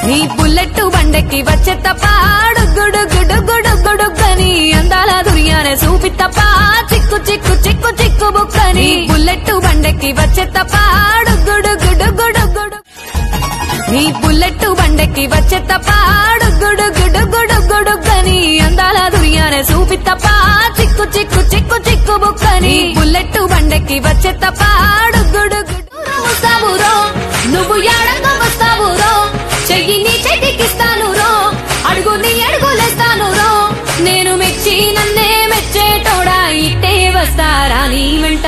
నీ బుల్లెట్ బండెక్కి వచ్చే తప్ప గుడు గుడు గుడు గుడు గని అందాల దుర్యానే చూపి తప్ప చిక్కు చిక్కు చిక్కు చిక్కు బుక్కని బుల్లెట్ బండెక్కి వచ్చే తప్ప గుడు గుడు గుడు గుడు నీ బుల్లెట్ బండెక్కి వచ్చే తప్ప గుడు గుడు గుడు గుడు గని అందాల దుర్యానే చూపి తప్ప చిక్కు చిక్కు చిక్కు చిక్కు బుక్కని బుల్లెట్ బండెక్కి వచ్చే తప్ప గుడు గుడు వస్తావు రో నువ్వు ఏడంగా వస్తావు రో చెయ్యి నీ చేతికిస్తాను రో అడుగు నీ అడుగులేస్తాను రో నేను మెచ్చి నన్నే మెచ్చేటోడా ఇట్టే వస్తారా నీ వెంట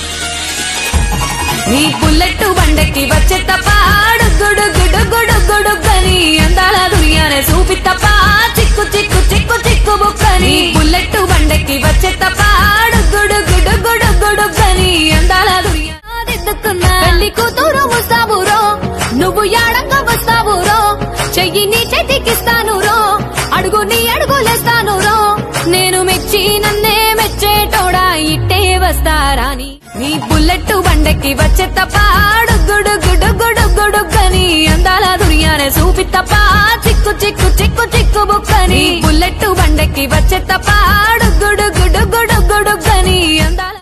నీ బుల్లెట్ బండెక్కి వచ్చే తప్ప గుడు గుడు గుడు గుడు గని అందాల దుర్యానే చూపి తప్ప చిక్కు చిక్కు చిక్కు చిక్కు బుక్కని బుల్లెట్ బండెక్కి వచ్చే తప్ప గుడు గుడు గుడు గుడు గని అందాల దుర్యా దిద్దుకున్నా పెళ్లి కూతురు ముస్తాబు రో నువ్వు యాడంగా వస్తావు రో చెయ్యి నీ చేతికిస్తాను రో అడుగు నీ అడుగులేస్తాను రో నేను మెచ్చి నన్నే మెచ్చేటోడా ఇట్టే వస్తారాని నీ బుల్లెట్ బండెక్కి వచ్చే తప్ప గుడు గుడు గుడు గుడు గని అందాల దుర్యానే చూపి తప్ప చిక్కు చిక్కు చిక్కు చిక్కు బుక్కని బుల్లెట్ బండెక్కి వచ్చే తప్ప గుడు గుడు గుడు గుడు గని అందాల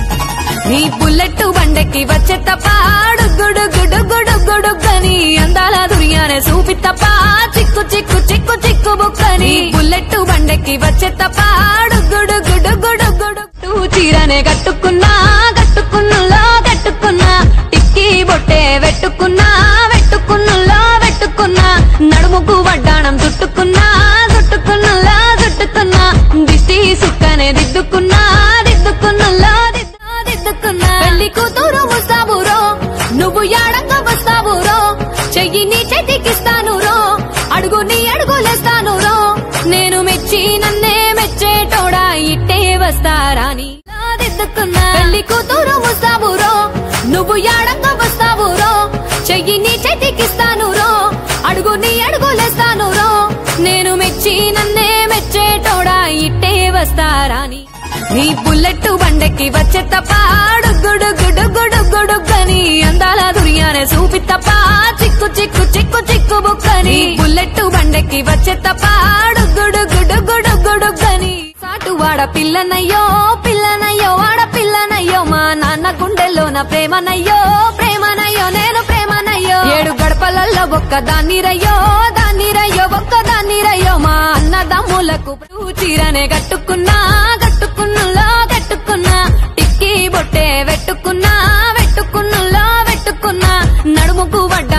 నీ బుల్లెట్ బండెక్కి వచ్చే తప్ప గుడు గుడు గుడు గుడు గని అందాల దుర్యానే చూపి తప్ప చిక్కు చిక్కు చిక్కు చిక్కు బుక్కని బుల్లెట్ బండెక్కి వచ్చే తప్ప గుడు గుడు గుడు గుడు టూ చీరనే కట్టుకున్నా కట్టుకున్నులో కట్టుకున్నా టిక్కి బొట్టే వెట్టుకున్నా వెట్టుకున్నులో వెట్టుకున్నా నడుముకు వడ్డాణం చుట్టుకున్నా చుట్టుకున్నులో చుట్టుకున్నా దిష్టి సుక్కనే దిద్దుకున్నా దిద్దుకున్నులో దిద్దు దిద్దుకున్నా పెళ్లి కూతురు ముస్తాబు రో నువ్వు యాడంగా వస్తావు రో చెయ్యి నీ చేతికిస్తాను రో అడుగు నీ అడుగులేస్తాను రో నేను మెచ్చి నన్నే మెచ్చేటోడా ఇట్టే వస్తారాని దిద్దుకున్నా పెళ్లి కూతురు ముస్తాబు రో నువ్వు యాడంగా వస్తావు రో చెయ్యి నీ చేతికిస్తాను రో అడుగు నీ అడుగులేస్తాను రో నేను మెచ్చి నన్నే మెచ్చేటోడా ఇట్టే వస్తారాని నీ బుల్లెట్ బండెక్కి వచ్చే తప్ప గుడు గుడు గుడు గుడు గని అందాల దుర్యానే చూపి తప్ప చిక్కు చిక్కు చిక్కు చిక్కు బుక్కని బుల్లెట్ బండెక్కి వచ్చే తప్ప గుడు గుడు గుడు గుడు గని సాటు వాడ పిల్లనయ్యో పిల్లనయ్యో వాడ పిల్లనయ్యో మా నాన్న గుండెల్లో నా ప్రేమనయ్యో ప్రేమనయ్యో నేను ప్రేమనయ్యో ఏడు గడపలలో ఒక్క దాన్ని రయ్యో దాన్ని రయ్యో ఒక్క దాన్ని రయ్యో మా అన్నదమ్ములకు చీరనే కట్టుకున్నా కట్టుకున్నులో కట్టుకున్నా టిక్కి బొట్టే వెట్టుకున్నా వెట్టుకున్నులో వెట్టుకున్నా నడుముకు వడ్డా